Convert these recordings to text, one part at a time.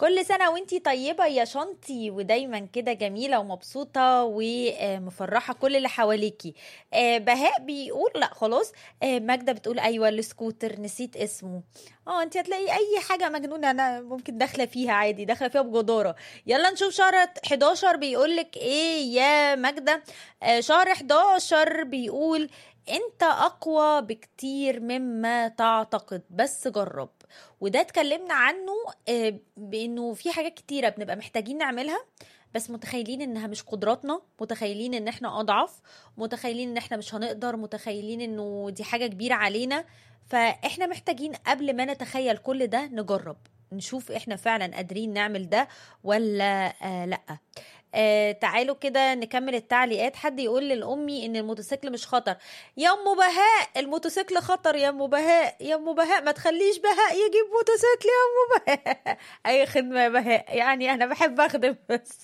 كل سنة وانتي طيبة يا شنطي ودايما كده جميلة ومبسوطة ومفرحة كل اللي حواليكي آه، بهاء بيقول لا خلاص آه، ماجدة بتقول ايوه السكوتر نسيت اسمه اه انت هتلاقي اي حاجة مجنونة انا ممكن داخلة فيها عادي داخلة فيها بجدارة يلا نشوف شهر 11 بيقولك ايه يا ماجدة آه، شهر 11 بيقول انت اقوى بكتير مما تعتقد بس جرب وده اتكلمنا عنه آه، بانه في حاجات كتيره بنبقى محتاجين نعملها بس متخيلين انها مش قدراتنا متخيلين ان احنا اضعف متخيلين ان احنا مش هنقدر متخيلين انه دي حاجه كبيره علينا فاحنا محتاجين قبل ما نتخيل كل ده نجرب نشوف احنا فعلا قادرين نعمل ده ولا آه لا آه تعالوا كده نكمل التعليقات حد يقول للأمي إن الموتوسيكل مش خطر يا أم بهاء الموتوسيكل خطر يا أم بهاء يا أم بهاء ما تخليش بهاء يجيب موتوسيكل يا أم بهاء أي خدمة يا بهاء يعني أنا بحب أخدم بس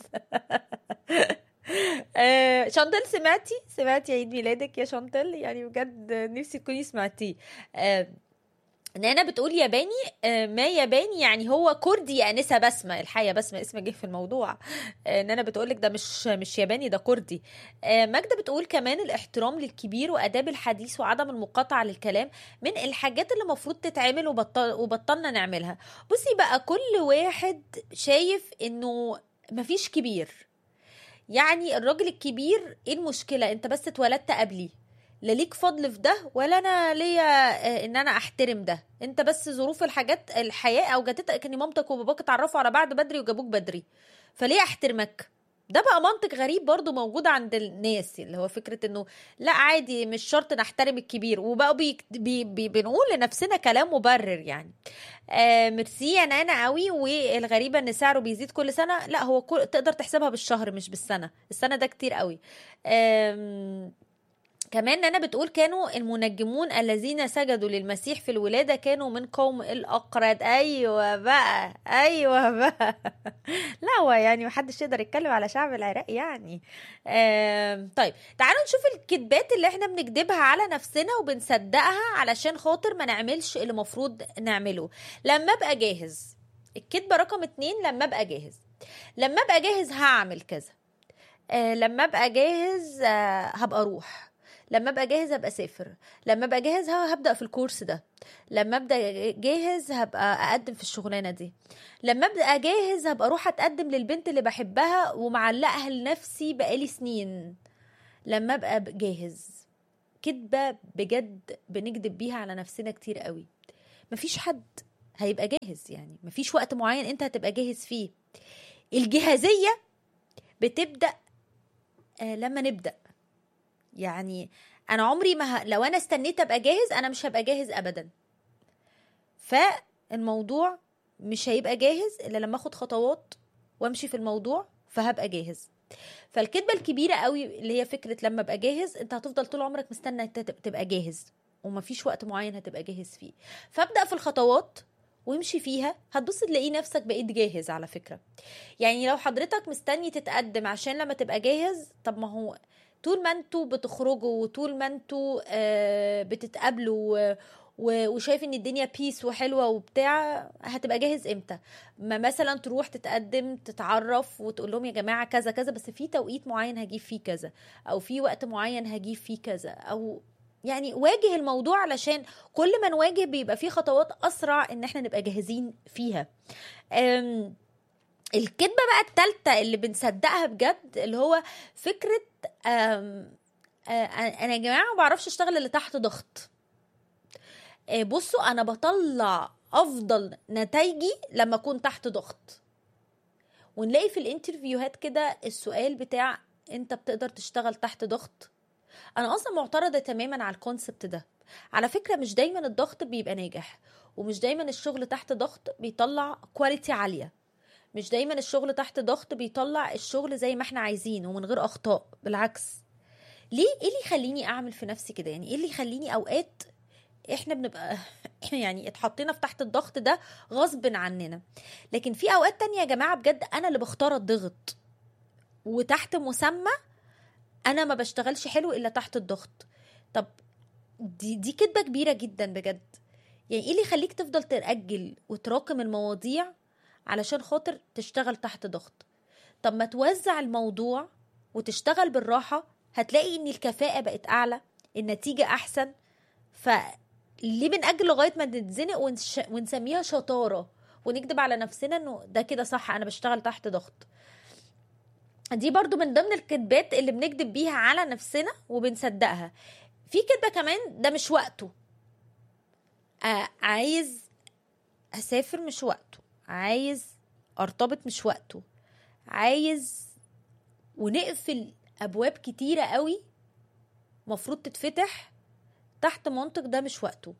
آه شانتل سمعتي سمعتي عيد ميلادك يا شانتل يعني بجد نفسي تكوني سمعتيه آه نانا بتقول ياباني آه، ما ياباني يعني هو كردي يا انسه بسمه الحقيقه بسمه اسم جه في الموضوع آه، نانا بتقول لك ده مش مش ياباني ده كردي آه، ماجده بتقول كمان الاحترام للكبير واداب الحديث وعدم المقاطعه للكلام من الحاجات اللي المفروض تتعمل وبطل وبطلنا نعملها بصي بقى كل واحد شايف انه مفيش كبير يعني الراجل الكبير ايه المشكله انت بس اتولدت قبلي لا ليك فضل في ده ولا انا ليا آه، ان انا احترم ده انت بس ظروف الحاجات الحياه اوجدتك ان مامتك وباباك اتعرفوا على بعض بدري وجابوك بدري فليه احترمك ده بقى منطق غريب برضو موجود عند الناس اللي هو فكرة انه لا عادي مش شرط نحترم الكبير وبقوا بي بي بي بنقول لنفسنا كلام مبرر يعني آه ميرسي يا نانا قوي والغريبة ان سعره بيزيد كل سنة لا هو كل تقدر تحسبها بالشهر مش بالسنة السنة ده كتير قوي آم كمان انا بتقول كانوا المنجمون الذين سجدوا للمسيح في الولادة كانوا من قوم الأقرد أيوة بقى أيوة بقى لا هو يعني محدش يقدر يتكلم على شعب العراق يعني آم، طيب تعالوا نشوف الكذبات اللي احنا بنكذبها على نفسنا وبنصدقها علشان خاطر ما نعملش اللي المفروض نعمله لما ابقى جاهز الكذبة رقم اتنين لما ابقى جاهز لما ابقى جاهز هعمل كذا آه، لما ابقى جاهز آه، هبقى اروح لما ابقى جاهز هبقى اسافر لما ابقى جاهز ه- هبدا في الكورس ده لما ابدا جاهز هبقى اقدم في الشغلانه دي لما ابدا جاهز هبقى اروح اتقدم للبنت اللي بحبها ومعلقها لنفسي بقالي سنين لما ابقى ب- جاهز كدبه بجد بنكذب بيها على نفسنا كتير قوي مفيش حد هيبقى جاهز يعني مفيش وقت معين انت هتبقى جاهز فيه الجاهزيه بتبدا آه، لما نبدا يعني انا عمري ما ه... لو انا استنيت ابقى جاهز انا مش هبقى جاهز ابدا فالموضوع مش هيبقى جاهز الا لما اخد خطوات وامشي في الموضوع فهبقى جاهز فالكذبه الكبيره قوي اللي هي فكره لما ابقى جاهز انت هتفضل طول عمرك مستنى انت تب- تبقى جاهز ومفيش وقت معين هتبقى جاهز فيه فابدا في الخطوات وامشي فيها هتبص تلاقي نفسك بقيت جاهز على فكره يعني لو حضرتك مستني تتقدم عشان لما تبقى جاهز طب ما هو طول ما انتوا بتخرجوا وطول ما انتوا آه، بتتقابلوا و- و- وشايف ان الدنيا بيس وحلوه وبتاع هتبقى جاهز امتى ما مثلا تروح تتقدم تتعرف وتقول لهم يا جماعه كذا كذا بس في توقيت معين هجيب فيه كذا او في وقت معين هجيب فيه كذا او يعني واجه الموضوع علشان كل ما نواجه بيبقى فيه خطوات اسرع ان احنا نبقى جاهزين فيها أم الكذبه بقى التالتة اللي بنصدقها بجد اللي هو فكره أم آه، انا يا جماعه ما بعرفش اشتغل اللي تحت ضغط آه، بصوا انا بطلع افضل نتائجي لما اكون تحت ضغط ونلاقي في الانترفيوهات كده السؤال بتاع انت بتقدر تشتغل تحت ضغط انا اصلا معترضه تماما على الكونسبت ده على فكره مش دايما الضغط بيبقى ناجح ومش دايما الشغل تحت ضغط بيطلع كواليتي عاليه مش دايما الشغل تحت ضغط بيطلع الشغل زي ما احنا عايزين ومن غير اخطاء بالعكس ليه ايه اللي يخليني اعمل في نفسي كده يعني ايه اللي يخليني اوقات احنا بنبقى يعني اتحطينا في تحت الضغط ده غصب عننا لكن في اوقات تانية يا جماعه بجد انا اللي بختار الضغط وتحت مسمى انا ما بشتغلش حلو الا تحت الضغط طب دي دي كدبه كبيره جدا بجد يعني ايه اللي يخليك تفضل تأجل وتراكم المواضيع علشان خاطر تشتغل تحت ضغط طب ما توزع الموضوع وتشتغل بالراحه هتلاقي ان الكفاءه بقت اعلى النتيجه احسن فليه من اجل لغايه ما نتزنق ونش... ونسميها شطاره ونكذب على نفسنا انه ده كده صح انا بشتغل تحت ضغط دي برضو من ضمن الكذبات اللي بنكذب بيها على نفسنا وبنصدقها في كذبه كمان ده مش وقته آه عايز اسافر مش وقته عايز ارتبط مش وقته عايز ونقفل ابواب كتيره قوي مفروض تتفتح تحت منطق ده مش وقته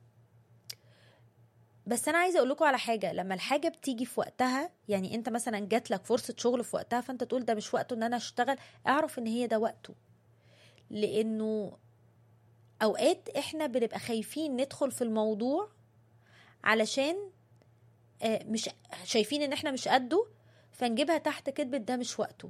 بس انا عايزه اقول لكم على حاجه لما الحاجه بتيجي في وقتها يعني انت مثلا جات لك فرصه شغل في وقتها فانت تقول ده مش وقته ان انا اشتغل اعرف ان هي ده وقته لانه اوقات احنا بنبقى خايفين ندخل في الموضوع علشان مش شايفين ان احنا مش قده فنجيبها تحت كذبة ده مش وقته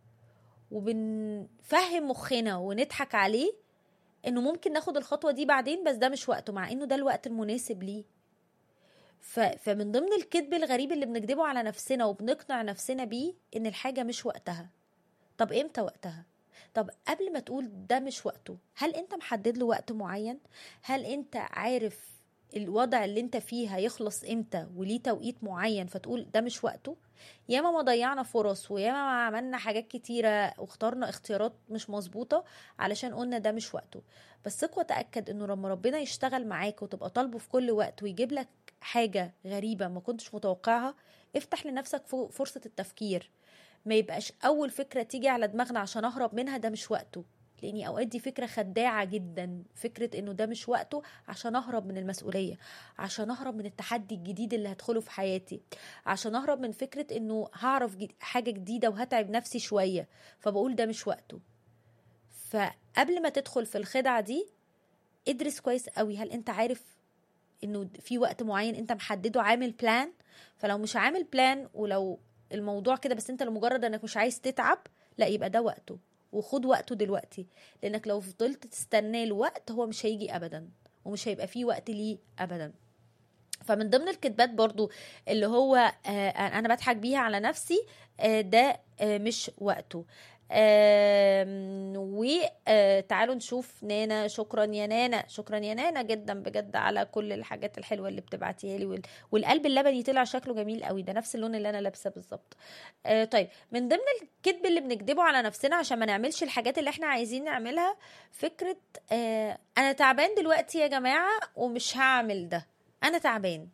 وبنفهم مخنا ونضحك عليه انه ممكن ناخد الخطوة دي بعدين بس ده مش وقته مع انه ده الوقت المناسب ليه ف... فمن ضمن الكذب الغريب اللي بنكذبه على نفسنا وبنقنع نفسنا بيه ان الحاجة مش وقتها طب امتى وقتها طب قبل ما تقول ده مش وقته هل انت محدد له وقت معين هل انت عارف الوضع اللي انت فيه هيخلص امتى وليه توقيت معين فتقول ده مش وقته ياما ما ضيعنا فرص وياما ما عملنا حاجات كتيرة واخترنا اختيارات مش مظبوطة علشان قلنا ده مش وقته بس ثق وتأكد انه لما ربنا يشتغل معاك وتبقى طالبه في كل وقت ويجيب لك حاجة غريبة ما كنتش متوقعها افتح لنفسك فرصة التفكير ما يبقاش اول فكرة تيجي على دماغنا عشان اهرب منها ده مش وقته لاني اوقات دي فكره خداعه جدا فكره انه ده مش وقته عشان اهرب من المسؤوليه عشان اهرب من التحدي الجديد اللي هدخله في حياتي عشان اهرب من فكره انه هعرف حاجه جديده وهتعب نفسي شويه فبقول ده مش وقته فقبل ما تدخل في الخدعه دي ادرس كويس قوي هل انت عارف انه في وقت معين انت محدده عامل بلان فلو مش عامل بلان ولو الموضوع كده بس انت لمجرد انك مش عايز تتعب لا يبقى ده وقته وخد وقته دلوقتي لانك لو فضلت تستناه الوقت هو مش هيجي ابدا ومش هيبقى فيه وقت ليه ابدا فمن ضمن الكذبات برضو اللي هو آه انا بضحك بيها على نفسي آه ده آه مش وقته وتعالوا نشوف نانا شكرا يا نانا شكرا يا نانا جدا بجد على كل الحاجات الحلوه اللي بتبعتيها لي والقلب اللبني طلع شكله جميل قوي ده نفس اللون اللي انا لابسه بالظبط طيب من ضمن الكذب اللي بنكذبه على نفسنا عشان ما نعملش الحاجات اللي احنا عايزين نعملها فكره انا تعبان دلوقتي يا جماعه ومش هعمل ده انا تعبان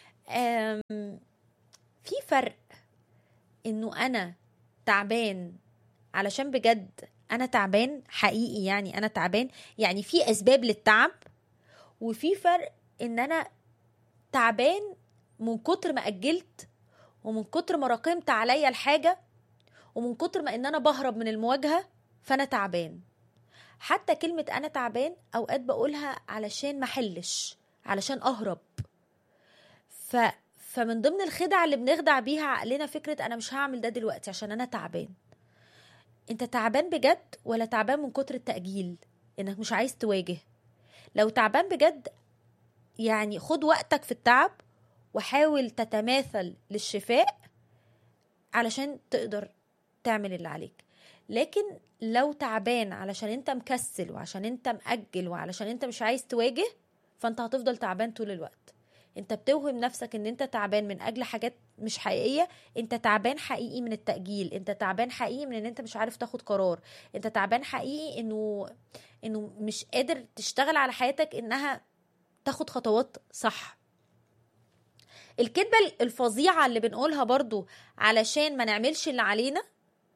في فرق انه انا تعبان علشان بجد انا تعبان حقيقي يعني انا تعبان يعني في اسباب للتعب وفي فرق ان انا تعبان من كتر ما اجلت ومن كتر ما راكمت عليا الحاجه ومن كتر ما ان انا بهرب من المواجهه فانا تعبان حتى كلمه انا تعبان اوقات بقولها علشان ما حلش علشان اهرب ف فمن ضمن الخدع اللي بنخدع بيها عقلنا فكره انا مش هعمل ده دلوقتي عشان انا تعبان انت تعبان بجد ولا تعبان من كتر التأجيل انك مش عايز تواجه لو تعبان بجد يعني خد وقتك في التعب وحاول تتماثل للشفاء علشان تقدر تعمل اللي عليك لكن لو تعبان علشان انت مكسل وعشان انت مأجل وعلشان انت مش عايز تواجه فانت هتفضل تعبان طول الوقت انت بتوهم نفسك ان انت تعبان من اجل حاجات مش حقيقيه انت تعبان حقيقي من التاجيل انت تعبان حقيقي من ان انت مش عارف تاخد قرار انت تعبان حقيقي انه انه مش قادر تشتغل على حياتك انها تاخد خطوات صح الكذبه الفظيعه اللي بنقولها برضو علشان ما نعملش اللي علينا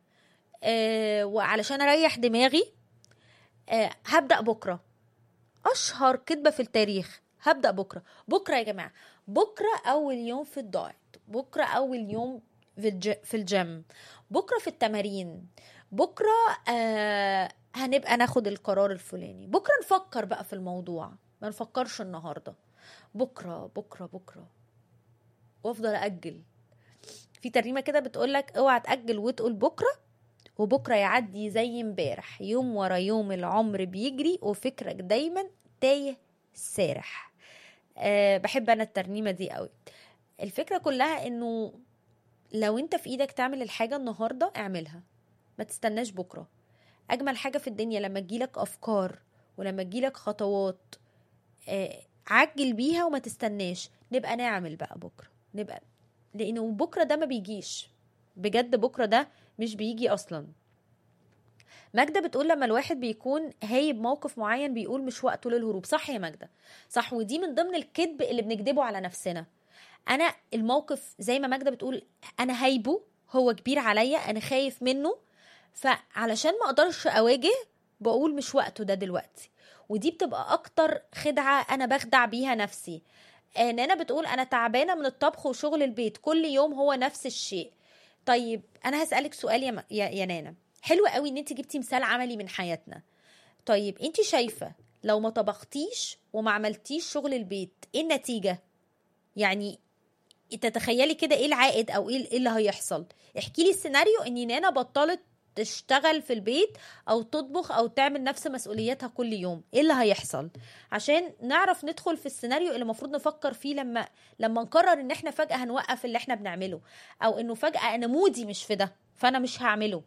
آه وعلشان اريح دماغي آه هبدا بكره اشهر كذبه في التاريخ هبدا بكره بكره يا جماعه بكره اول يوم في الدايت بكره اول يوم في, الج... في الجيم بكره في التمارين بكره آه هنبقى ناخد القرار الفلاني بكره نفكر بقى في الموضوع ما نفكرش النهارده بكره بكره بكره وافضل اجل في ترنيمه كده بتقولك اوعى تاجل وتقول بكره وبكره يعدي زي امبارح يوم ورا يوم العمر بيجري وفكرك دايما تايه سارح أه بحب انا الترنيمه دي قوي الفكره كلها انه لو انت في ايدك تعمل الحاجه النهارده اعملها ما تستناش بكره اجمل حاجه في الدنيا لما تجيلك افكار ولما تجيلك خطوات آه، عجل بيها وما تستناش نبقى نعمل بقى بكره نبقى لانه بكره ده ما بيجيش بجد بكره ده مش بيجي اصلا ماجدة بتقول لما الواحد بيكون هايب موقف معين بيقول مش وقته للهروب صح يا ماجدة صح ودي من ضمن الكذب اللي بنكذبه على نفسنا انا الموقف زي ما ماجدة بتقول انا هايبه هو كبير عليا انا خايف منه فعلشان ما اقدرش اواجه بقول مش وقته ده دلوقتي ودي بتبقى اكتر خدعة انا بخدع بيها نفسي آه، نانا بتقول انا تعبانة من الطبخ وشغل البيت كل يوم هو نفس الشيء طيب انا هسألك سؤال يا, م- يا, يا نانا حلو قوي ان انت جبتي مثال عملي من حياتنا طيب انت شايفة لو ما طبختيش وما عملتيش شغل البيت ايه النتيجة يعني تتخيلي كده ايه العائد او ايه إيه اللي هيحصل احكي لي السيناريو ان نانا بطلت تشتغل في البيت او تطبخ او تعمل نفس مسؤولياتها كل يوم ايه اللي هيحصل عشان نعرف ندخل في السيناريو اللي المفروض نفكر فيه لما لما نقرر ان احنا فجأة هنوقف اللي احنا بنعمله او انه فجأة انا مودي مش في ده فانا مش هعمله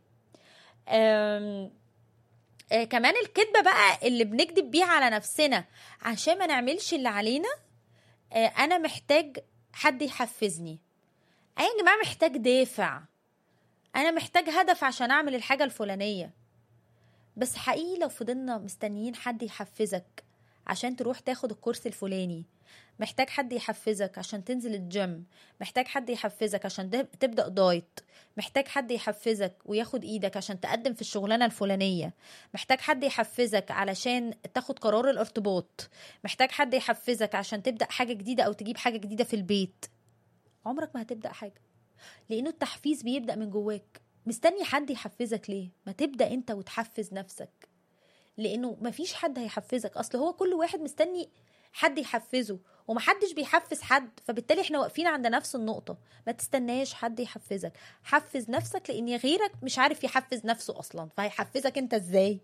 أم... آه كمان الكذبة بقى اللي بنكذب بيها على نفسنا عشان ما نعملش اللي علينا آه انا محتاج حد يحفزني انا يا جماعه محتاج دافع انا محتاج هدف عشان اعمل الحاجه الفلانيه بس حقيقي لو فضلنا مستنيين حد يحفزك عشان تروح تاخد الكورس الفلاني محتاج حد يحفزك عشان تنزل الجيم محتاج حد يحفزك عشان تب- تبدأ دايت محتاج حد يحفزك وياخد ايدك عشان تقدم في الشغلانة الفلانية محتاج حد يحفزك علشان تاخد قرار الارتباط محتاج حد يحفزك عشان تبدأ حاجة جديدة او تجيب حاجة جديدة في البيت عمرك ما هتبدأ حاجة لانه التحفيز بيبدأ من جواك مستني حد يحفزك ليه ما تبدأ انت وتحفز نفسك لانه مفيش حد هيحفزك اصل هو كل واحد مستني حد يحفزه ومحدش بيحفز حد فبالتالي احنا واقفين عند نفس النقطة ما تستناش حد يحفزك حفز نفسك لان غيرك مش عارف يحفز نفسه اصلا فهيحفزك انت ازاي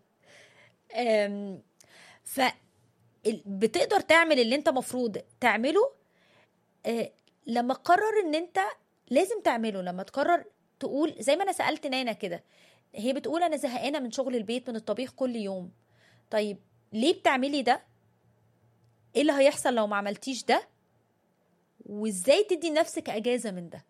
أم، ف ال- بتقدر تعمل اللي انت مفروض تعمله آه، لما تقرر ان انت لازم تعمله لما تقرر تقول زي ما انا سألت نانا كده هي بتقول انا زهقانة من شغل البيت من الطبيخ كل يوم طيب ليه بتعملي ده ايه اللي هيحصل لو ما عملتيش ده وازاي تدي نفسك اجازة من ده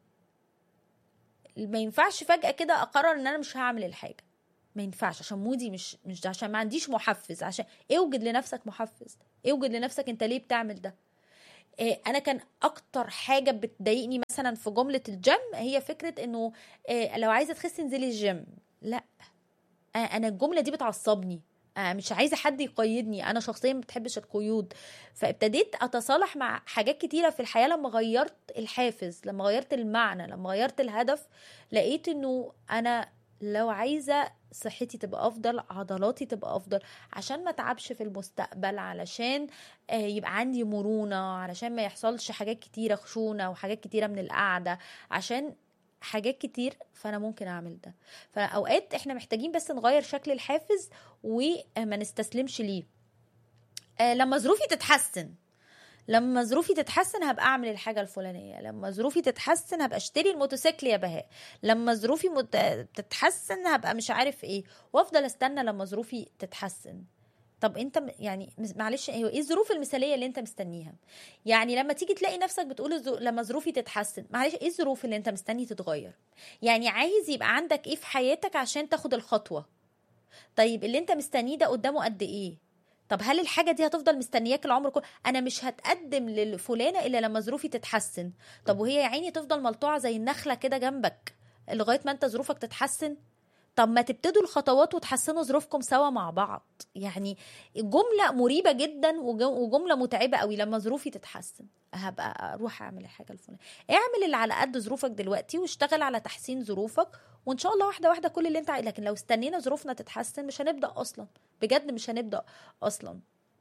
ما ينفعش فجأة كده اقرر ان انا مش هعمل الحاجة ما ينفعش عشان مودي مش مش ده عشان ما عنديش محفز عشان اوجد لنفسك محفز اوجد لنفسك انت ليه بتعمل ده إيه، انا كان اكتر حاجه بتضايقني مثلا في جمله الجيم هي فكره انه إيه، لو عايزه تخسي انزلي الجيم لا آه، انا الجمله دي بتعصبني آه، مش عايزه حد يقيدني انا شخصيا ما بتحبش القيود فابتديت اتصالح مع حاجات كتيره في الحياه لما غيرت الحافز لما غيرت المعنى لما غيرت الهدف لقيت انه انا لو عايزه صحتي تبقى افضل عضلاتي تبقى افضل عشان ما اتعبش في المستقبل علشان آه، يبقى عندي مرونه علشان ما يحصلش حاجات كتيره خشونه وحاجات كتيره من القعده عشان حاجات كتير فانا ممكن اعمل ده فاوقات احنا محتاجين بس نغير شكل الحافز وما نستسلمش ليه آه، لما ظروفي تتحسن لما ظروفي تتحسن هبقى اعمل الحاجه الفلانيه لما ظروفي تتحسن هبقى اشتري الموتوسيكل يا بهاء لما ظروفي مت... تتحسن هبقى مش عارف ايه وافضل استنى لما ظروفي تتحسن طب انت م- يعني مس- معلش ايه ايه الظروف المثاليه اللي انت مستنيها يعني لما تيجي تلاقي نفسك بتقول الظ- لما ظروفي تتحسن معلش ايه الظروف اللي انت مستني تتغير يعني عايز يبقى عندك ايه في حياتك عشان تاخد الخطوه طيب اللي انت مستنيه ده قدامه قد ايه طب هل الحاجه دي هتفضل مستنياك العمر كله انا مش هتقدم لفلانه الا لما ظروفي تتحسن طب وهي يا عيني تفضل ملطوعه زي النخله كده جنبك لغايه ما انت ظروفك تتحسن طب ما تبتدوا الخطوات وتحسنوا ظروفكم سوا مع بعض يعني جملة مريبة جدا وج- وجملة متعبة قوي لما ظروفي تتحسن هبقى اروح اعمل الحاجة الفلانية اعمل اللي على قد ظروفك دلوقتي واشتغل على تحسين ظروفك وان شاء الله واحدة واحدة كل اللي انت عايز لكن لو استنينا ظروفنا تتحسن مش هنبدأ اصلا بجد مش هنبدأ اصلا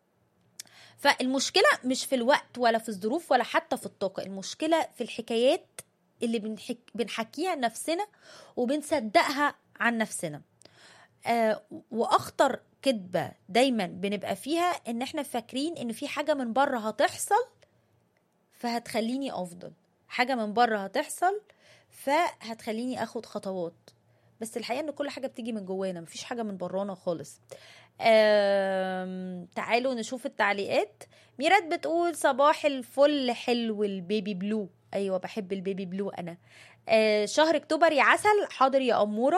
فالمشكلة مش في الوقت ولا في الظروف ولا حتى في الطاقة المشكلة في الحكايات اللي بنحك... بنحكيها لنفسنا وبنصدقها عن نفسنا آه واخطر كذبه دايما بنبقى فيها ان احنا فاكرين ان في حاجه من بره هتحصل فهتخليني افضل حاجه من بره هتحصل فهتخليني اخد خطوات بس الحقيقه ان كل حاجه بتيجي من جوانا مفيش حاجه من برانا خالص آم، تعالوا نشوف التعليقات ميرات بتقول صباح الفل حلو البيبي بلو ايوه بحب البيبي بلو انا آه شهر اكتوبر يا عسل حاضر يا اموره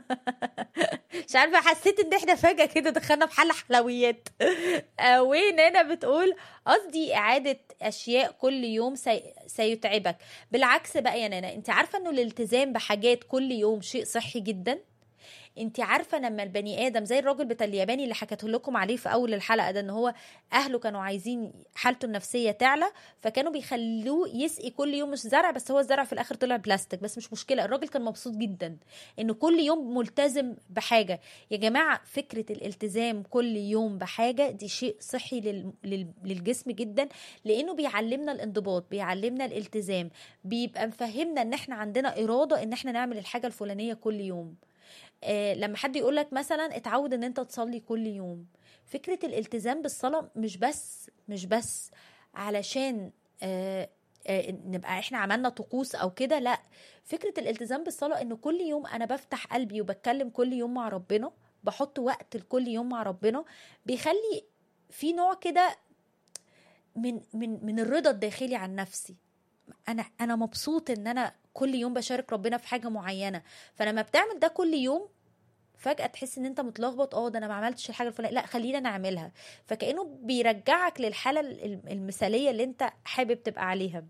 مش عارفه حسيت ان احنا فجاه كده دخلنا في حل حلويات آه ونانا بتقول قصدي اعاده اشياء كل يوم سي... سيتعبك بالعكس بقى يا نانا انت عارفه انه الالتزام بحاجات كل يوم شيء صحي جدا انت عارفه لما البني ادم زي الراجل بتاع الياباني اللي حكيت لكم عليه في اول الحلقه ده ان هو اهله كانوا عايزين حالته النفسيه تعلى فكانوا بيخلوه يسقي كل يوم مش زرع بس هو الزرع في الاخر طلع بلاستيك بس مش مشكله الراجل كان مبسوط جدا انه كل يوم ملتزم بحاجه يا جماعه فكره الالتزام كل يوم بحاجه دي شيء صحي لل... لل... للجسم جدا لانه بيعلمنا الانضباط بيعلمنا الالتزام بيبقى مفهمنا ان احنا عندنا اراده ان احنا نعمل الحاجه الفلانيه كل يوم آه، لما حد يقول لك مثلا اتعود ان انت تصلي كل يوم فكره الالتزام بالصلاه مش بس مش بس علشان آه، آه، نبقى احنا عملنا طقوس او كده لا فكره الالتزام بالصلاه انه كل يوم انا بفتح قلبي وبتكلم كل يوم مع ربنا بحط وقت لكل يوم مع ربنا بيخلي في نوع كده من من من الرضا الداخلي عن نفسي انا انا مبسوط ان انا كل يوم بشارك ربنا في حاجه معينه فلما بتعمل ده كل يوم فجاه تحس ان انت متلخبط اه ده انا ما عملتش الحاجه الفلانيه لا خلينا نعملها فكانه بيرجعك للحاله الم- المثاليه اللي انت حابب تبقى عليها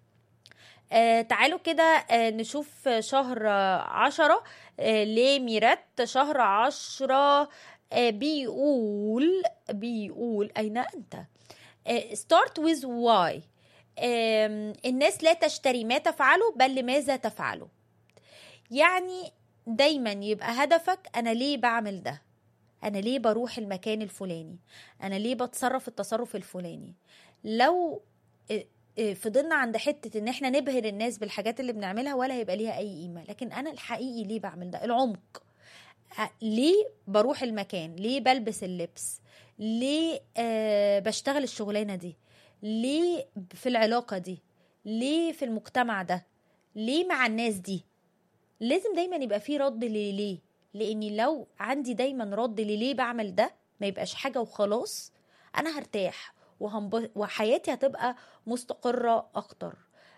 آه تعالوا كده آه نشوف شهر آه، عشرة آه لميرات شهر عشرة آه بيقول بيقول أين أنت آه start with why آم، الناس لا تشتري ما تفعله بل لماذا تفعله يعني دايما يبقى هدفك انا ليه بعمل ده انا ليه بروح المكان الفلاني انا ليه بتصرف التصرف الفلاني لو اه، اه، فضلنا عند حتة ان احنا نبهر الناس بالحاجات اللي بنعملها ولا هيبقى ليها اي قيمة لكن انا الحقيقي ليه بعمل ده العمق ه- ليه بروح المكان ليه بلبس اللبس ليه آه بشتغل الشغلانة دي ليه في العلاقة دي ليه في المجتمع ده ليه مع الناس دي لازم دايما يبقى في رد لليه لاني لو عندي دايما رد لليه بعمل ده ما يبقاش حاجة وخلاص انا هرتاح وهنب... وحياتي هتبقى مستقرة اكتر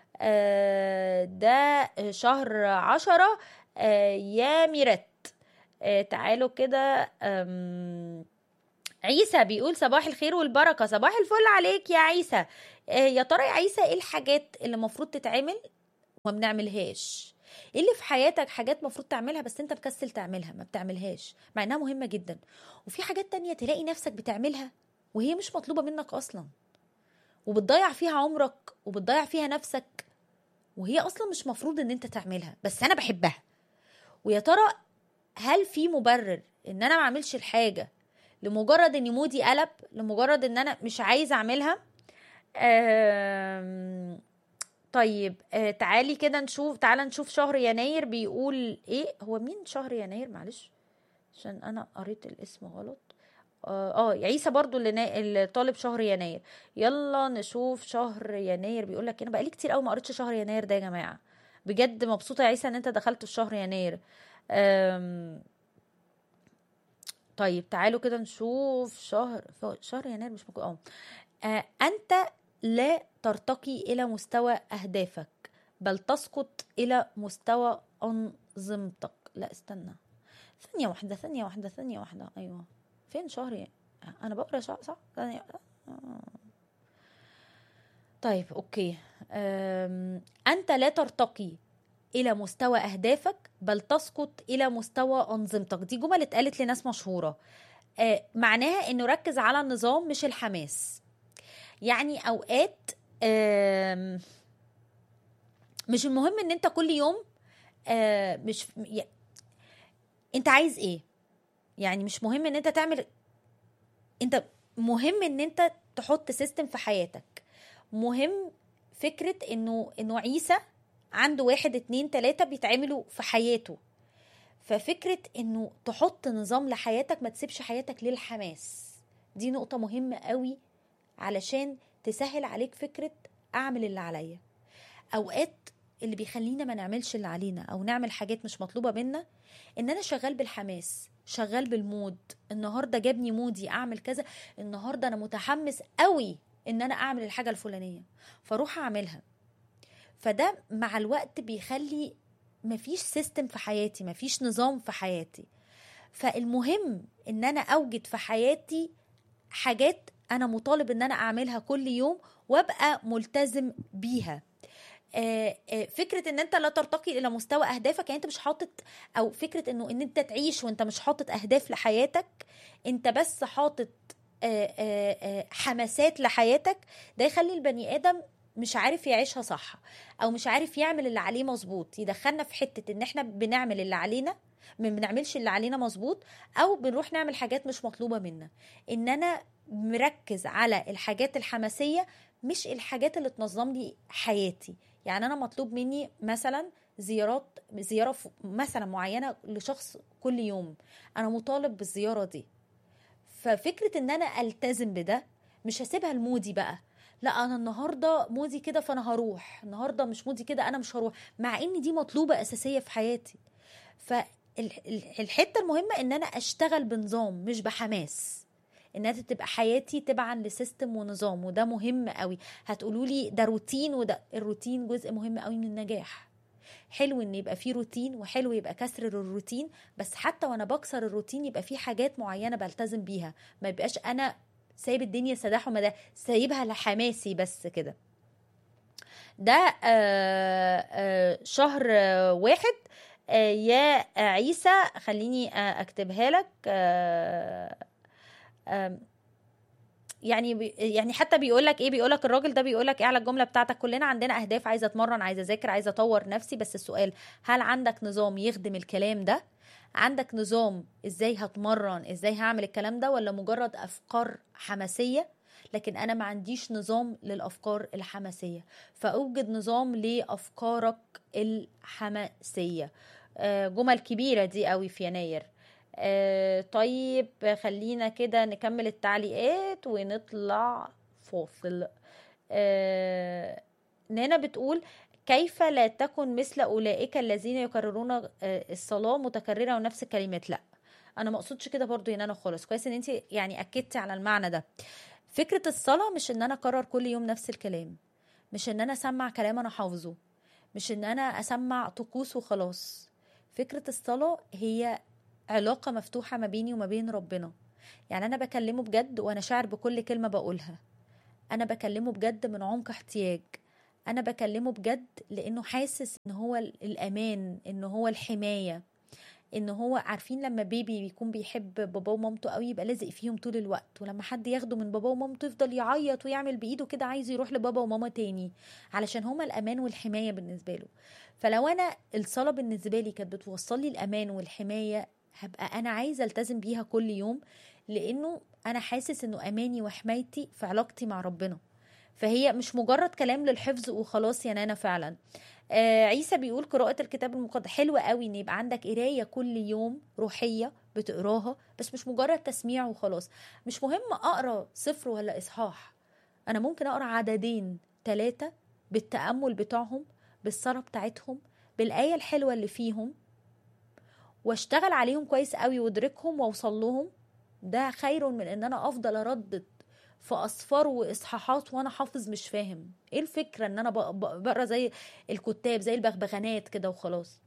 آه ده شهر عشرة آه يا ميرات آه تعالوا كده آم، عيسى بيقول صباح الخير والبركة صباح الفل عليك يا عيسى آه، يا ترى يا عيسى ايه الحاجات اللي المفروض تتعمل وما بنعملهاش ايه اللي في حياتك حاجات مفروض تعملها بس انت مكسل تعملها ما بتعملهاش مع انها مهمة جدا وفي حاجات تانية تلاقي نفسك بتعملها وهي مش مطلوبة منك اصلا وبتضيع فيها عمرك وبتضيع فيها نفسك وهي اصلا مش مفروض ان انت تعملها بس انا بحبها ويا ترى هل في مبرر ان انا ما اعملش الحاجه لمجرد ان مودي قلب لمجرد ان انا مش عايزه اعملها آم، طيب آه، تعالي كده نشوف تعالى نشوف شهر يناير بيقول ايه هو مين شهر يناير معلش عشان انا قريت الاسم غلط اه آه، عيسى برضو اللي, نا... اللي طالب شهر يناير يلا نشوف شهر يناير بيقول لك انا بقالي كتير قوي ما قريتش شهر يناير ده يا جماعه بجد مبسوطه يا عيسى ان انت دخلت في شهر يناير أم... طيب تعالوا كده نشوف شهر شهر يناير مش ممكن اه آه، انت لا ترتقي الى مستوى اهدافك بل تسقط الى مستوى انظمتك لا استنى ثانية واحدة ثانية واحدة ثانية واحدة ايوه فين شهر ي- انا بقرا شهر صح ثانية آه. طيب اوكي أم، انت لا ترتقي الى مستوى اهدافك بل تسقط الى مستوى انظمتك دي جمل اتقالت لناس مشهوره آه، معناها انه ركز على النظام مش الحماس يعني اوقات آم، مش المهم ان انت كل يوم آه، مش ي- انت عايز ايه يعني مش مهم ان انت تعمل انت مهم ان انت تحط سيستم في حياتك مهم فكرة انه انه عيسى عنده واحد اتنين تلاتة بيتعملوا في حياته ففكرة انه تحط نظام لحياتك ما تسيبش حياتك للحماس دي نقطة مهمة قوي علشان تسهل عليك فكرة اعمل اللي عليا اوقات اللي بيخلينا ما نعملش اللي علينا او نعمل حاجات مش مطلوبه منا ان انا شغال بالحماس شغال بالمود النهارده جابني مودي اعمل كذا النهارده انا متحمس قوي ان انا اعمل الحاجه الفلانيه فاروح اعملها فده مع الوقت بيخلي مفيش سيستم في حياتي مفيش نظام في حياتي فالمهم ان انا اوجد في حياتي حاجات انا مطالب ان انا اعملها كل يوم وابقى ملتزم بيها آه، آه، فكره ان انت لا ترتقي الى مستوى اهدافك يعني انت مش حاطط او فكره انه ان انت تعيش وانت مش حاطط اهداف لحياتك انت بس حاطط آه، آه، آه، حماسات لحياتك ده يخلي البني ادم مش عارف يعيشها صح او مش عارف يعمل اللي عليه مظبوط يدخلنا في حته ان احنا بنعمل اللي علينا ما بنعملش اللي علينا مظبوط او بنروح نعمل حاجات مش مطلوبه منا ان انا مركز على الحاجات الحماسيه مش الحاجات اللي تنظم لي حياتي يعني انا مطلوب مني مثلا زيارات زياره ف- مثلا معينه لشخص كل يوم انا مطالب بالزياره دي ففكره ان انا التزم بده مش هسيبها لمودي بقى لا انا النهارده مودي كده فانا هروح النهارده مش مودي كده انا مش هروح مع ان دي مطلوبه اساسيه في حياتي فالحته المهمه ان انا اشتغل بنظام مش بحماس انها تبقى حياتي تبعا لسيستم ونظام وده مهم قوي هتقولوا لي ده روتين وده الروتين جزء مهم قوي من النجاح حلو ان يبقى فيه روتين وحلو يبقى كسر الروتين بس حتى وانا بكسر الروتين يبقى في حاجات معينه بلتزم بيها ما يبقاش انا سايب الدنيا سداح ومداح سايبها لحماسي بس كده ده آه، آه، شهر آه، واحد آه، يا عيسى خليني آه، اكتبها لك آه، آم، يعني بي يعني حتى بيقول لك ايه بيقول لك الراجل ده بيقول لك ايه على الجمله بتاعتك كلنا عندنا اهداف عايزه اتمرن عايزه اذاكر عايزه اطور نفسي بس السؤال هل عندك نظام يخدم الكلام ده عندك نظام ازاي هتمرن ازاي هعمل الكلام ده ولا مجرد افكار حماسيه لكن انا ما عنديش نظام للافكار الحماسيه فاوجد نظام لافكارك الحماسيه آه، جمل كبيره دي قوي في يناير آه، طيب خلينا كده نكمل التعليقات ونطلع فاصل آه، نانا بتقول كيف لا تكن مثل اولئك الذين يكررون آه، الصلاه متكرره ونفس الكلمات لا انا ما اقصدش كده برضو يا نانا خالص كويس ان انت يعني اكدتي على المعنى ده فكره الصلاه مش ان انا اكرر كل يوم نفس الكلام مش ان انا اسمع كلام انا حافظه مش ان انا اسمع طقوس وخلاص فكره الصلاه هي علاقة مفتوحة ما بيني وما بين ربنا يعني أنا بكلمه بجد وأنا شاعر بكل كلمة بقولها أنا بكلمه بجد من عمق احتياج أنا بكلمه بجد لأنه حاسس إن هو الأمان إن هو الحماية إن هو عارفين لما بيبي بيكون بيحب باباه ومامته قوي يبقى لازق فيهم طول الوقت ولما حد ياخده من باباه ومامته يفضل يعيط ويعمل بإيده كده عايز يروح لبابا وماما تاني علشان هما الأمان والحماية بالنسبة له فلو أنا الصلاة بالنسبة لي كانت بتوصل لي الأمان والحماية هبقى انا عايزه التزم بيها كل يوم لانه انا حاسس انه اماني وحمايتي في علاقتي مع ربنا فهي مش مجرد كلام للحفظ وخلاص يا نانا فعلا آه عيسى بيقول قراءة الكتاب المقدس حلوة قوي ان يبقى عندك قراية كل يوم روحية بتقراها بس مش مجرد تسميع وخلاص مش مهم اقرا صفر ولا اصحاح انا ممكن اقرا عددين ثلاثة بالتأمل بتاعهم بالصلاة بتاعتهم بالآية الحلوة اللي فيهم واشتغل عليهم كويس قوي وادركهم واوصل لهم ده خير من ان انا افضل اردد في اصفار واصحاحات وانا حافظ مش فاهم ايه الفكره ان انا ب- ب- بقرا زي الكتاب زي البغبغانات كده وخلاص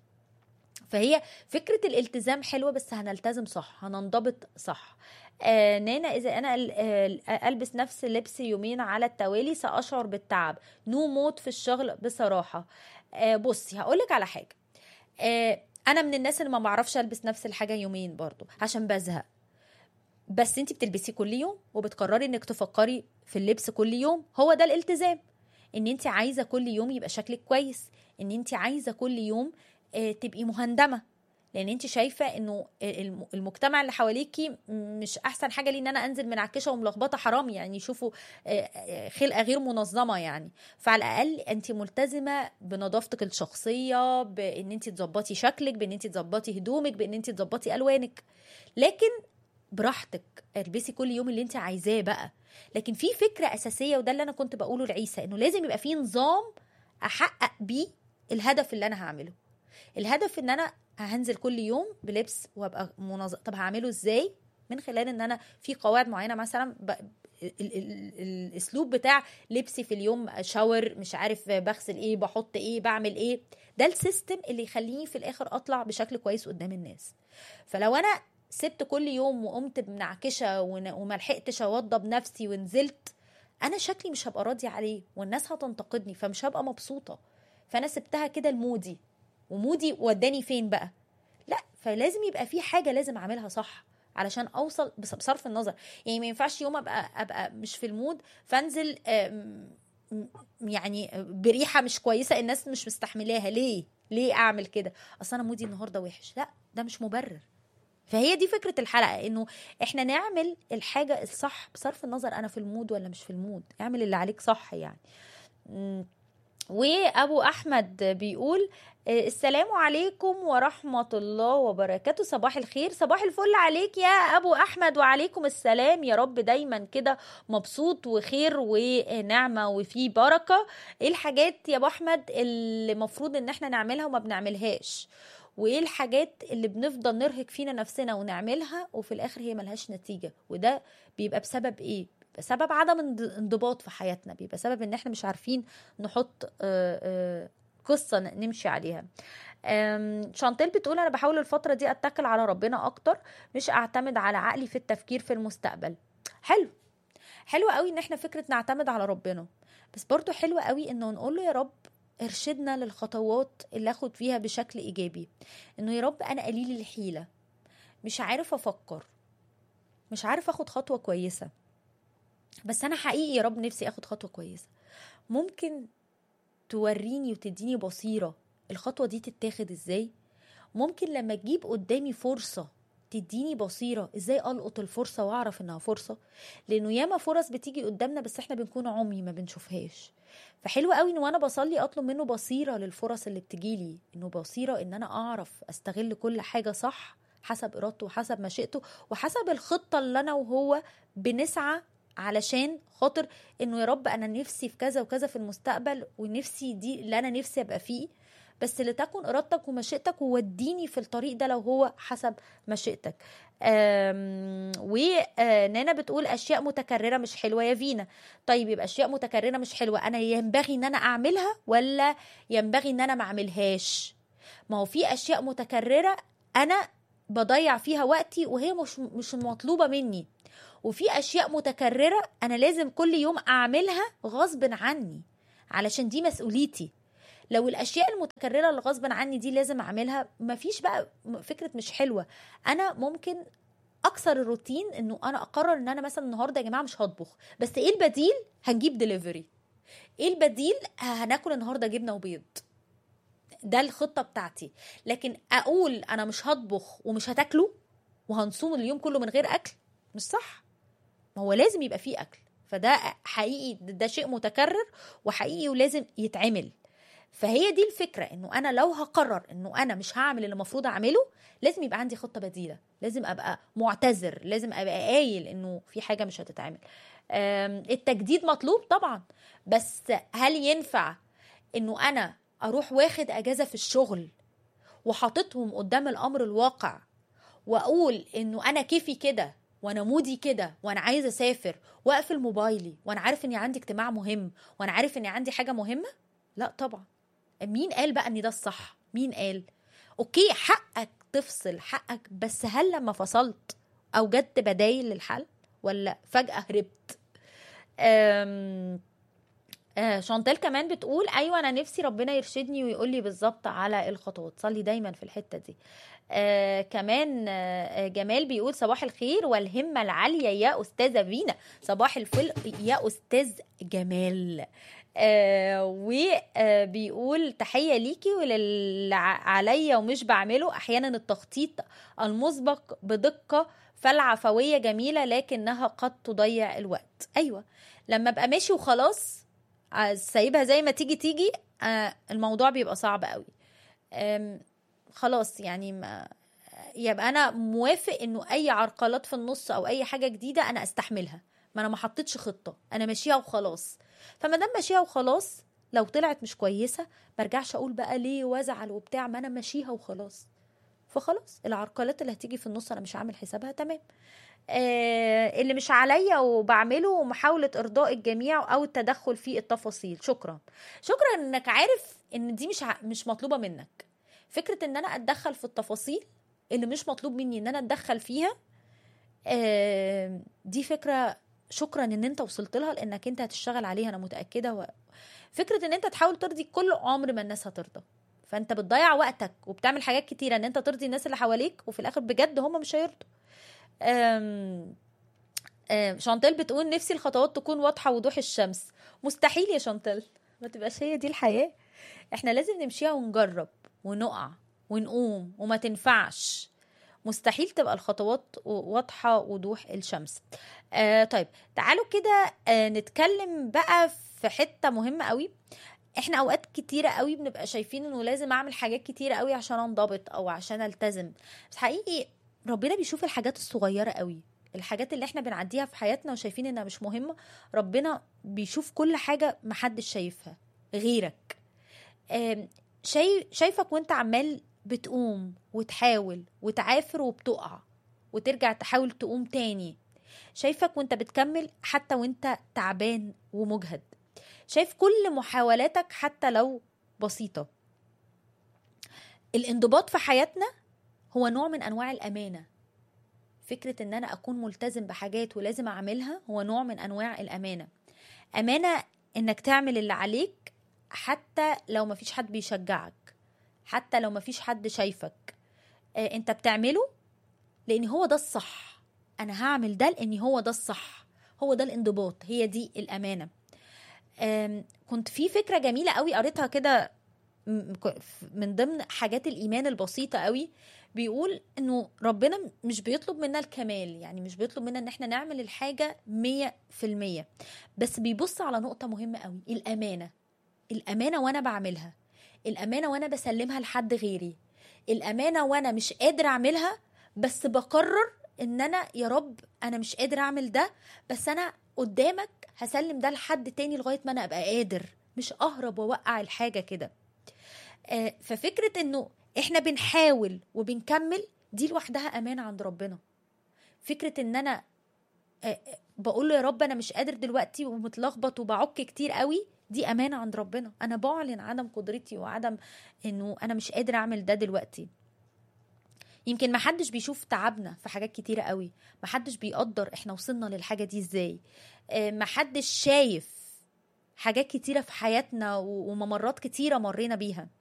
فهي فكرة الالتزام حلوة بس هنلتزم صح هننضبط صح آه نانا إذا أنا ال- آه، ألبس نفس اللبس يومين على التوالي سأشعر بالتعب نو موت في الشغل بصراحة آه بصي هقولك على حاجة آه انا من الناس اللي ما بعرفش البس نفس الحاجه يومين برضو عشان بزهق بس انت بتلبسي كل يوم وبتقرري انك تفكري في اللبس كل يوم هو ده الالتزام ان انت عايزه كل يوم يبقى شكلك كويس ان انت عايزه كل يوم آه، تبقي مهندمه لان انت شايفه انه الم- المجتمع اللي حواليكي مش احسن حاجه لي ان انا انزل منعكشه وملخبطه حرام يعني يشوفوا آه، آه، خلقه غير منظمه يعني فعلى الاقل انت ملتزمه بنظافتك الشخصيه بان انت تظبطي شكلك بان انت تظبطي هدومك بان انت تظبطي الوانك لكن براحتك البسي كل يوم اللي انت عايزاه بقى لكن في فكره اساسيه وده اللي انا كنت بقوله لعيسى انه لازم يبقى في نظام احقق بيه الهدف اللي انا هعمله الهدف ان انا هنزل كل يوم بلبس وابقى منظم طب هعمله ازاي من خلال ان انا في قواعد معينه مثلا ب... ال... ال... ال... الاسلوب بتاع لبسي في اليوم شاور مش عارف بغسل ايه بحط ايه بعمل ايه ده السيستم اللي يخليني في الاخر اطلع بشكل كويس قدام الناس فلو انا سبت كل يوم وقمت بمنعكشه ون- وما لحقتش اوضب نفسي ونزلت انا شكلي مش هبقى راضيه عليه والناس هتنتقدني فمش هبقى مبسوطه فانا سبتها كده لمودي ومودي وداني فين بقى لا فلازم يبقى في حاجه لازم اعملها صح علشان اوصل بص- بصرف النظر يعني ما ينفعش يوم ابقى ابقى مش في المود فانزل آم، م- يعني بريحه مش كويسه الناس مش مستحملاها ليه ليه اعمل كده اصل انا مودي النهارده وحش لا ده مش مبرر فهي دي فكره الحلقه انه احنا نعمل الحاجه الصح بصرف النظر انا في المود ولا مش في المود اعمل اللي عليك صح يعني مم. وابو احمد بيقول آه، السلام عليكم ورحمه الله وبركاته صباح الخير صباح الفل عليك يا ابو احمد وعليكم السلام يا رب دايما كده مبسوط وخير ونعمه وفي بركه ايه الحاجات يا ابو احمد اللي المفروض ان احنا نعملها وما بنعملهاش وايه الحاجات اللي بنفضل نرهق فينا نفسنا ونعملها وفي الاخر هي ملهاش نتيجه وده بيبقى بسبب ايه بسبب عدم انض- انضباط في حياتنا بيبقى سبب ان احنا مش عارفين نحط آه، آه، قصه ن- نمشي عليها آم، شانتيل بتقول انا بحاول الفتره دي اتكل على ربنا اكتر مش اعتمد على عقلي في التفكير في المستقبل حلو حلو قوي ان احنا فكره نعتمد على ربنا بس برضو حلو قوي انه نقول له يا رب ارشدنا للخطوات اللي اخد فيها بشكل ايجابي انه يا رب انا قليل الحيله مش عارف افكر مش عارف اخد خطوه كويسه بس انا حقيقي يا رب نفسي اخد خطوه كويسه ممكن توريني وتديني بصيره الخطوه دي تتاخد ازاي ممكن لما تجيب قدامي فرصه تديني بصيره ازاي القط الفرصه واعرف انها فرصه لانه ياما فرص بتيجي قدامنا بس احنا بنكون عمي ما بنشوفهاش فحلو قوي ان وانا بصلي اطلب منه بصيره للفرص اللي بتجيلي انه بصيره ان انا اعرف استغل كل حاجه صح حسب ارادته وحسب مشيئته وحسب الخطه اللي انا وهو بنسعى علشان خاطر انه يا رب انا نفسي في كذا وكذا في المستقبل ونفسي دي اللي انا نفسي ابقى فيه بس لتكن ارادتك ومشيئتك ووديني في الطريق ده لو هو حسب مشيئتك آم، ونانا بتقول اشياء متكرره مش حلوه يا فينا طيب يبقى اشياء متكرره مش حلوه انا ينبغي ان انا اعملها ولا ينبغي ان انا ما اعملهاش ما هو في اشياء متكرره انا بضيع فيها وقتي وهي مش مش مطلوبه مني وفي اشياء متكرره انا لازم كل يوم اعملها غصب عني علشان دي مسؤوليتي لو الاشياء المتكرره اللي غصب عني دي لازم اعملها مفيش بقى فكره مش حلوه انا ممكن اكسر الروتين انه انا اقرر ان انا مثلا النهارده يا جماعه مش هطبخ بس ايه البديل هنجيب دليفري ايه البديل هناكل النهارده جبنه وبيض ده الخطه بتاعتي لكن اقول انا مش هطبخ ومش هتاكلوا وهنصوم اليوم كله من غير اكل مش صح ما هو لازم يبقى فيه اكل فده حقيقي ده شيء متكرر وحقيقي ولازم يتعمل فهي دي الفكره انه انا لو هقرر انه انا مش هعمل اللي المفروض اعمله لازم يبقى عندي خطه بديله لازم ابقى معتذر لازم ابقى قايل انه في حاجه مش هتتعمل أم، التجديد مطلوب طبعا بس هل ينفع انه انا اروح واخد اجازه في الشغل وحاططهم قدام الامر الواقع واقول انه انا كيفي كده وانا مودي كده وانا عايزه اسافر واقفل موبايلي وانا عارف اني عندي اجتماع مهم وانا عارف اني عندي حاجه مهمه لا طبعا مين قال بقى ان ده الصح مين قال اوكي حقك تفصل حقك بس هل لما فصلت اوجدت بدايل للحل ولا فجاه هربت أم آه شانتال كمان بتقول ايوه انا نفسي ربنا يرشدني ويقول لي بالظبط على الخطوات صلي دايما في الحته دي آه كمان آه جمال بيقول صباح الخير والهمه العاليه يا استاذه فينا صباح الفل يا استاذ جمال آه وبيقول تحيه ليكي وللي عليا ومش بعمله احيانا التخطيط المسبق بدقه فالعفويه جميله لكنها قد تضيع الوقت ايوه لما ابقى ماشي وخلاص آه، سايبها زي ما تيجي تيجي آه، الموضوع بيبقى صعب قوي آم، خلاص يعني ما يبقى انا موافق انه اي عرقلات في النص او اي حاجه جديده انا استحملها ما انا ما حطيتش خطه انا ماشيه وخلاص فما دام ماشيه وخلاص لو طلعت مش كويسه برجعش اقول بقى ليه وازعل وبتاع ما انا ماشيها وخلاص فخلاص العرقلات اللي هتيجي في النص انا مش عامل حسابها تمام آه اللي مش عليا وبعمله ومحاولة إرضاء الجميع أو التدخل في التفاصيل شكرا شكرا إنك عارف إن دي مش ع... مش مطلوبة منك فكرة إن أنا أتدخل في التفاصيل اللي مش مطلوب مني إن أنا أتدخل فيها آه دي فكرة شكرا إن أنت وصلت لها لأنك أنت هتشتغل عليها أنا متأكدة و... فكرة إن أنت تحاول ترضي كل عمر ما الناس هترضى فأنت بتضيع وقتك وبتعمل حاجات كتيرة إن أنت ترضي الناس اللي حواليك وفي الآخر بجد هم مش هيرضوا أم أم شانتل بتقول نفسي الخطوات تكون واضحة وضوح الشمس مستحيل يا شانتل ما تبقاش هي دي الحياة احنا لازم نمشيها ونجرب ونقع ونقوم وما تنفعش مستحيل تبقى الخطوات واضحة وضوح الشمس آه طيب تعالوا كده آه نتكلم بقى في حتة مهمة قوي احنا اوقات كتيرة قوي بنبقى شايفين انه لازم اعمل حاجات كتيرة قوي عشان انضبط او عشان التزم بس حقيقي ربنا بيشوف الحاجات الصغيرة قوي الحاجات اللي احنا بنعديها في حياتنا وشايفين انها مش مهمة ربنا بيشوف كل حاجة محدش شايفها غيرك شايف شايفك وانت عمال بتقوم وتحاول وتعافر وبتقع وترجع تحاول تقوم تاني شايفك وانت بتكمل حتى وانت تعبان ومجهد شايف كل محاولاتك حتى لو بسيطة الانضباط في حياتنا هو نوع من انواع الامانه فكره ان انا اكون ملتزم بحاجات ولازم اعملها هو نوع من انواع الامانه امانه انك تعمل اللي عليك حتى لو مفيش حد بيشجعك حتى لو مفيش حد شايفك آه انت بتعمله لان هو ده الصح انا هعمل ده لان هو ده الصح هو ده الانضباط هي دي الامانه كنت في فكره جميله قوي قريتها كده من ضمن حاجات الايمان البسيطه قوي بيقول انه ربنا مش بيطلب منا الكمال يعني مش بيطلب منا ان احنا نعمل الحاجة مية في المية بس بيبص على نقطة مهمة قوي الامانة الامانة وانا بعملها الامانة وانا بسلمها لحد غيري الامانة وانا مش قادر اعملها بس بقرر ان انا يا رب انا مش قادر اعمل ده بس انا قدامك هسلم ده لحد تاني لغاية ما انا ابقى قادر مش اهرب واوقع الحاجة كده آه ففكرة انه احنا بنحاول وبنكمل دي لوحدها امانه عند ربنا فكره ان انا بقول له يا رب انا مش قادر دلوقتي ومتلخبط وبعك كتير قوي دي امانه عند ربنا انا بعلن عدم قدرتي وعدم انه انا مش قادر اعمل ده دلوقتي يمكن ما حدش بيشوف تعبنا في حاجات كتيرة قوي ما حدش بيقدر احنا وصلنا للحاجة دي ازاي ما حدش شايف حاجات كتيرة في حياتنا وممرات كتيرة مرينا بيها